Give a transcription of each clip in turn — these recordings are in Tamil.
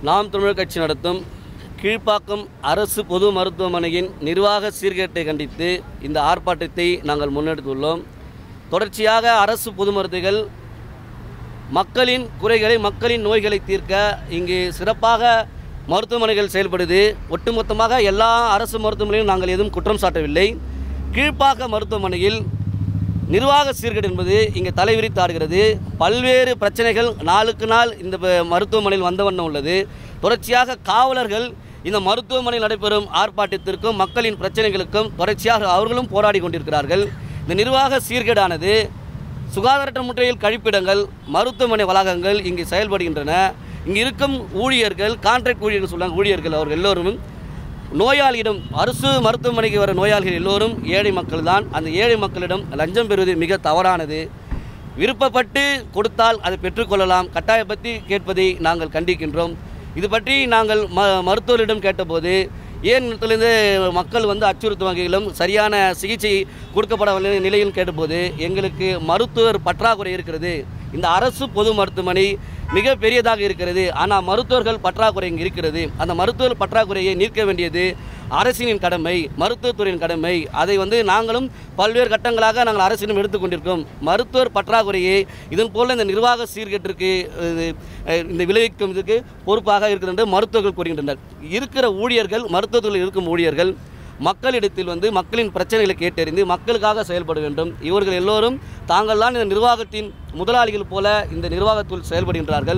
நாம் தமிழர் கட்சி நடத்தும் கீழ்ப்பாக்கம் அரசு பொது மருத்துவமனையின் நிர்வாக சீர்கேட்டை கண்டித்து இந்த ஆர்ப்பாட்டத்தை நாங்கள் முன்னெடுத்துள்ளோம் தொடர்ச்சியாக அரசு பொது மருத்துவர்கள் மக்களின் குறைகளை மக்களின் நோய்களை தீர்க்க இங்கு சிறப்பாக மருத்துவமனைகள் செயல்படுது ஒட்டுமொத்தமாக எல்லா அரசு மருத்துவமனையிலும் நாங்கள் எதுவும் குற்றம் சாட்டவில்லை கீழ்ப்பாக்க மருத்துவமனையில் நிர்வாக சீர்கேடு என்பது இங்கே தலைவிரித்தாடுகிறது பல்வேறு பிரச்சனைகள் நாளுக்கு நாள் இந்த ப- மருத்துவமனையில் வந்த வண்ணம் உள்ளது தொடர்ச்சியாக காவலர்கள் இந்த மருத்துவமனையில் நடைபெறும் ஆர்ப்பாட்டத்திற்கும் மக்களின் பிரச்சனைகளுக்கும் தொடர்ச்சியாக அவர்களும் போராடி கொண்டிருக்கிறார்கள் இந்த நிர்வாக சீர்கேடானது சுகாதாரற்ற முறையில் கழிப்பிடங்கள் மருத்துவமனை வளாகங்கள் இங்கு செயல்படுகின்றன இங்கு இருக்கும் ஊழியர்கள் கான்ட்ராக்ட் ஊழியர்கள் சொல்லுவாங்க ஊழியர்கள் அவர்கள் எல்லோரும் நோயாளியிடம் அரசு மருத்துவமனைக்கு வர நோயாளிகள் எல்லோரும் ஏழை மக்கள் தான் அந்த ஏழை மக்களிடம் லஞ்சம் பெறுவது மிக தவறானது விருப்பப்பட்டு கொடுத்தால் அதை பெற்றுக்கொள்ளலாம் கட்டாயப்படுத்தி கேட்பதை நாங்கள் கண்டிக்கின்றோம் இது பற்றி நாங்கள் ம மருத்துவரிடம் கேட்டபோது ஏன் இடத்துலேருந்து மக்கள் வந்து அச்சுறுத்தும் வகையிலும் சரியான சிகிச்சை கொடுக்கப்படவில்லை நிலையில் கேட்டபோது எங்களுக்கு மருத்துவர் பற்றாக்குறை இருக்கிறது இந்த அரசு பொது மருத்துவமனை மிக பெரியதாக இருக்கிறது ஆனால் மருத்துவர்கள் பற்றாக்குறை இங்கு இருக்கிறது அந்த மருத்துவர் பற்றாக்குறையை நீக்க வேண்டியது அரசினின் கடமை மருத்துவத்துறையின் கடமை அதை வந்து நாங்களும் பல்வேறு கட்டங்களாக நாங்கள் அரசிடம் எடுத்துக்கொண்டிருக்கோம் மருத்துவர் பற்றாக்குறையை இதன் போல இந்த நிர்வாக சீர்கேட்டிற்கு இது, அஹ், இந்த விளைவிக்கும் இதுக்கு பொறுப்பாக இருக்கிறது என்று மருத்துவர்கள் கூறுகின்றனர் இருக்கிற ஊழியர்கள் மருத்துவத்துறையில் இருக்கும் ஊழியர்கள் மக்களிடத்தில் வந்து மக்களின் பிரச்சனைகளை கேட்டறிந்து மக்களுக்காக செயல்பட வேண்டும் இவர்கள் எல்லோரும் தாங்கள் தான் இந்த நிர்வாகத்தின் முதலாளிகள் போல இந்த நிர்வாகத்தில் செயல்படுகின்றார்கள்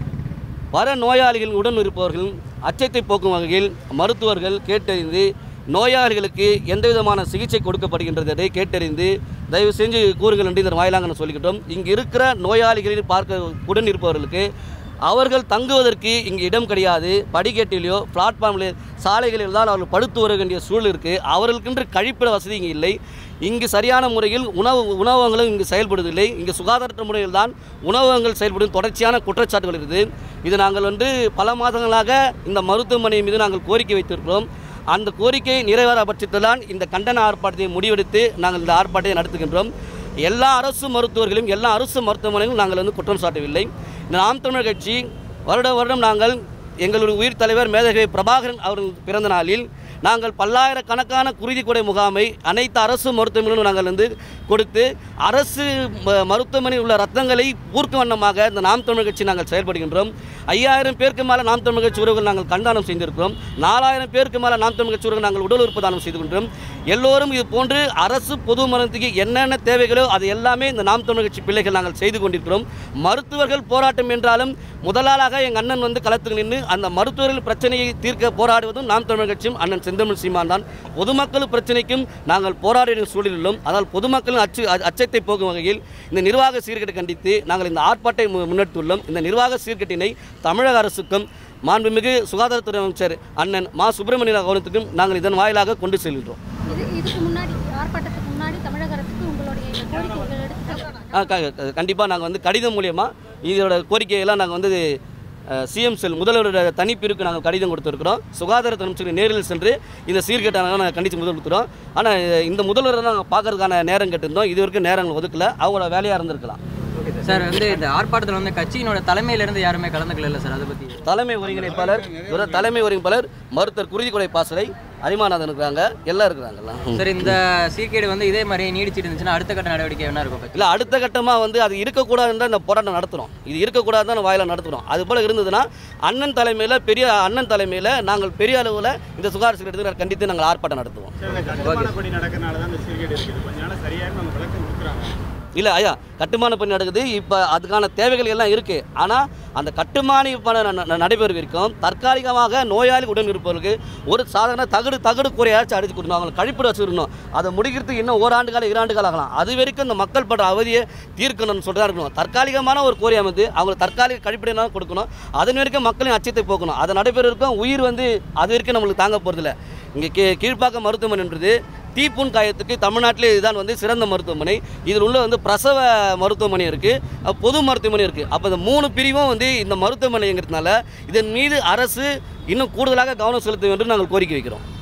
வர நோயாளிகள் உடன் இருப்பவர்கள் அச்சத்தை போக்கும் வகையில் மருத்துவர்கள் கேட்டறிந்து நோயாளிகளுக்கு எந்த விதமான சிகிச்சை கொடுக்கப்படுகின்றதை கேட்டறிந்து தயவு செஞ்சு கூறுங்கள் என்று இந்த வாயிலாக நான் சொல்லிக்கிட்டோம் இங்கு இருக்கிற நோயாளிகளில் பார்க்க உடன் இருப்பவர்களுக்கு அவர்கள் தங்குவதற்கு இங்கு இடம் கிடையாது படிக்கட்டிலேயோ பிளாட்ஃபார்மில் சாலைகளில் தான் அவர்கள் படுத்து வர வேண்டிய சூழல் இருக்குது அவர்களுக்கென்று கழிப்பிட வசதி இங்கு இல்லை இங்கு சரியான முறையில் உணவு உணவகங்களும் இங்கு செயல்படுவதில்லை இங்கு சுகாதாரற்ற முறையில் தான் உணவகங்கள் செயல்படும் தொடர்ச்சியான குற்றச்சாட்டுகள் இருக்குது இது நாங்கள் வந்து பல மாதங்களாக இந்த மருத்துவமனை மீது நாங்கள் கோரிக்கை வைத்திருக்கிறோம் அந்த கோரிக்கை நிறைவேற பட்சத்தில் தான் இந்த கண்டன ஆர்ப்பாட்டத்தை முடிவெடுத்து நாங்கள் இந்த ஆர்ப்பாட்டத்தை நடத்துகின்றோம் எல்லா அரசு மருத்துவர்களும் எல்லா அரசு மருத்துவமனைகளும் நாங்கள் வந்து குற்றம் சாட்டவில்லை இந்த நாம் தமிழர் கட்சி வருட வருடம் நாங்கள் எங்களுடைய உயிர் தலைவர் மேதகவி பிரபாகரன் அவர்கள் பிறந்த நாளில் நாங்கள் பல்லாயிரக்கணக்கான குருதி கொடை முகாமை அனைத்து அரசு மருத்துவமனையிலும் நாங்கள் வந்து கொடுத்து அரசு ம- மருத்துவமனையில் உள்ள ரத்தங்களை பூர்க்கும் வண்ணமாக இந்த நாம் தமிழர் கட்சி நாங்கள் செயல்படுகின்றோம் ஐயாயிரம் பேருக்கு மேலே நாம் தமிழர் கட்சி உறவுகள் நாங்கள் கண்தானம் செய்திருக்கிறோம் நாலாயிரம் பேருக்கு மேலே நாம் தமிழர் கட்சி உறவுகள் நாங்கள் உடல் உறுப்பு தானம் செய்து கொண்டோம் எல்லோரும் இது போன்று அரசு பொது மருந்துக்கு என்னென்ன தேவைகளோ அது எல்லாமே இந்த நாம் தமிழர் கட்சி பிள்ளைகள் நாங்கள் செய்து கொண்டிருக்கிறோம் மருத்துவர்கள் போராட்டம் என்றாலும் முதலாளாக எங்கள் அண்ணன் வந்து களத்துக்கு நின்று அந்த மருத்துவர்கள் பிரச்சனையை தீர்க்க போராடுவதும் நாம் தமிழர் கட்சியும் அண்ணன் செந்தமிழ் சீமான் தான் பொதுமக்கள் பிரச்சனைக்கும் நாங்கள் போராடிய சூழலிலும் அதனால் பொதுமக்களின் அச்சு அ- அச்சத்தை போக்கும் வகையில் இந்த நிர்வாக சீர்கேட்டை கண்டித்து நாங்கள் இந்த ஆர்ப்பாட்டை மு- முன்னெடுத்துள்ளோம் இந்த நிர்வாக சீர்கேட்டினை தமிழக அரசுக்கும் மாண்புமிகு சுகாதாரத்துறை அமைச்சர் அண்ணன் மா சுப்பிரமணிய கவனத்துக்கும் நாங்கள் இதன் வாயிலாக கொண்டு செல்கின்றோம் இது இதுக்கு முன்னாடி ஆர்ப்பாட்டத்துக்கு முன்னாடி தமிழக அரசுக்கு உங்களுடைய இந்த கோரிக்கைகள் எடுத்து கண்டிப்பாக நாங்கள் வந்து கடிதம் மூலியமாக இதோட கோரிக்கையெல்லாம் நாங்கள் வந்து சிஎம் செல் முதல்வரோட தனிப்பிற்கு நாங்கள் கடிதம் கொடுத்துருக்குறோம் சுகாதாரத்துறை அமைச்சர் நேரில் சென்று இந்த சீர்கேட்டை நாங்கள் கண்டித்து முதல் கொடுத்துறோம் ஆனால் இந்த முதல்வரை நாங்கள் பார்க்கறதுக்கான நேரம் கேட்டிருந்தோம் இது வரைக்கும் நேரங்கள் ஒதுக்கல அவங்களோட வேலையாக இருந்திருக்கலாம் சார் வந்து இந்த ஆர்ப்பாட்டத்தில் வந்து கட்சியினோட தலைமையிலேருந்து யாருமே கலந்துக்கல சார் அதை பற்றி தலைமை ஒருங்கிணைப்பாளர் இவர தலைமை ஒருங்கிணைப்பாளர் மருத்துவர் குருதிக்கொடை பாசறை அரிமாநாதன் இருக்கிறாங்க எல்லாம் இருக்கிறாங்கல்லாம் சார் இந்த சீர்கேடு வந்து இதே மாதிரி நீடிச்சிட்டு இருந்துச்சுன்னா அடுத்த கட்ட நடவடிக்கை என்ன இருக்கும் இல்லை அடுத்த கட்டமாக வந்து அது இருக்கக்கூடாதுன்னு தான் இந்த போராட்டம் நடத்துகிறோம் இது இருக்கக்கூடாது தான் வாயில நடத்துகிறோம் அது போல் இருந்ததுன்னா அண்ணன் தலைமையில் பெரிய அண்ணன் தலைமையில் நாங்கள் பெரிய அளவில் இந்த சுகாதார சீர்கேடு கண்டித்து நாங்கள் ஆர்ப்பாட்டம் நடத்துவோம் கட்டுமான பணி நடக்கறனால தான் இந்த சீர்கேடு இருக்குது கொஞ்ச நாள் சரியாக நம்ம விளக்கம் கொடுக்குறாங்க இல்லை ஐயா கட்டுமான பணி நடக்குது இப்போ அதுக்கான தேவைகள் எல்லாம் இருக்குது ஆனால் அந்த கட்டுமான பணி ந- ந- நடைபெறும் வரைக்கும் தற்காலிகமாக நோயாளி உடன் இருப்பவர்களுக்கு ஒரு சாதாரண தகடு தகடு கூரையாச்சும் அடிச்சு கொடுக்கணும் அவங்களை கழிப்பிட வச்சுருக்கணும் அதை முடிக்கிறதுக்கு இன்னும் ஓராண்டு காலம் இராண்டு காலம் ஆகலாம் அது வரைக்கும் இந்த மக்கள் படுற அவதியை தீர்க்கணும்னு சொல்லிட்டு இருக்கணும் தற்காலிகமான ஒரு கோரி அமைத்து அவங்களுக்கு தற்காலிக கழிப்பிடம் கொடுக்கணும் அதன் வரைக்கும் மக்களின் அச்சத்தை போக்கணும் அது நடைபெறுவதற்கும் உயிர் வந்து அது வரைக்கும் நம்மளுக்கு தாங்க போகிறதில்ல இங்கே கீ கீழ்ப்பாக்கம் மருத்துவமனைன்றது தீப்புண் காயத்துக்கு தமிழ்நாட்டிலே இதுதான் வந்து சிறந்த மருத்துவமனை இதில் உள்ள வந்து பிரசவ மருத்துவமனை இருக்குது பொது மருத்துவமனை இருக்குது அப்போ இந்த மூணு பிரிவும் வந்து இந்த மருத்துவமனைங்கிறதுனால இதன் மீது அரசு இன்னும் கூடுதலாக கவனம் செலுத்த வேண்டும் நாங்கள் கோரிக்கை வைக்கிறோம்